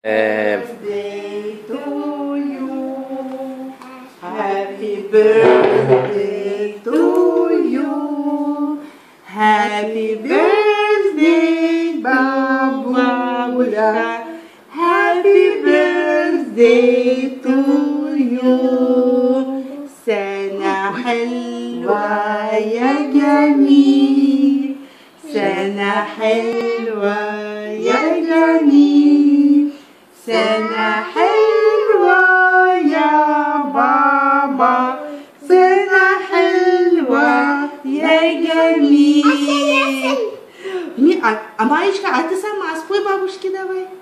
birthday to you. Happy birthday to you. Happy birthday, Babula. Happy birthday to you. سنة حلوة يا جميل سنة حلوة يا جميل سنة حلوة يا بابا سنة حلوة يا جميل مين أما إيش قاعد تسمع أصبوي بابوش كده بقى